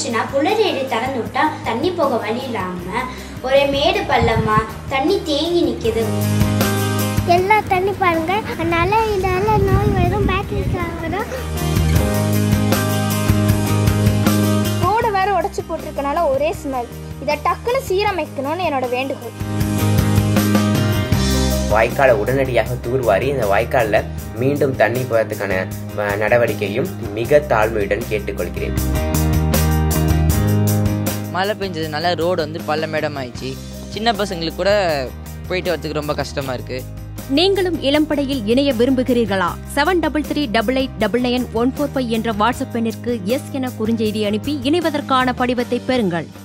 வந்துச்சுன்னா புலரேடு திறந்து விட்டா தண்ணி போக வழி இல்லாம ஒரே மேடு பள்ளமா தண்ணி தேங்கி நிக்குது எல்லா தண்ணி பாருங்க அதனால இதனால நோய் வரும் பேட்டரிக்காக வரும் ரோடு வேற உடைச்சு போட்டிருக்கனால ஒரே ஸ்மெல் இதை டக்குன்னு சீரமைக்கணும்னு என்னோட வேண்டுகோள் வாய்க்காலை உடனடியாக தூர்வாரி இந்த வாய்க்காலில் மீண்டும் தண்ணி போகிறதுக்கான அஹ், நடவடிக்கையும் மிக தாழ்மையுடன் கேட்டுக்கொள்கிறேன் மழை பெஞ்சதுனால ரோடு வந்து பள்ளமேடம் ஆயிடுச்சு சின்ன பசங்களுக்கு கூட போயிட்டு வரதுக்கு ரொம்ப கஷ்டமாக இருக்குது நீங்களும் இளம்படையில் இணைய விரும்புகிறீர்களா seven double three double eight double nine one four five என்ற வாட்ஸ்அப் எண்ணிற்கு எஸ் என குறுஞ்செய்தி அனுப்பி இணைவதற்கான படிவத்தை பெறுங்கள்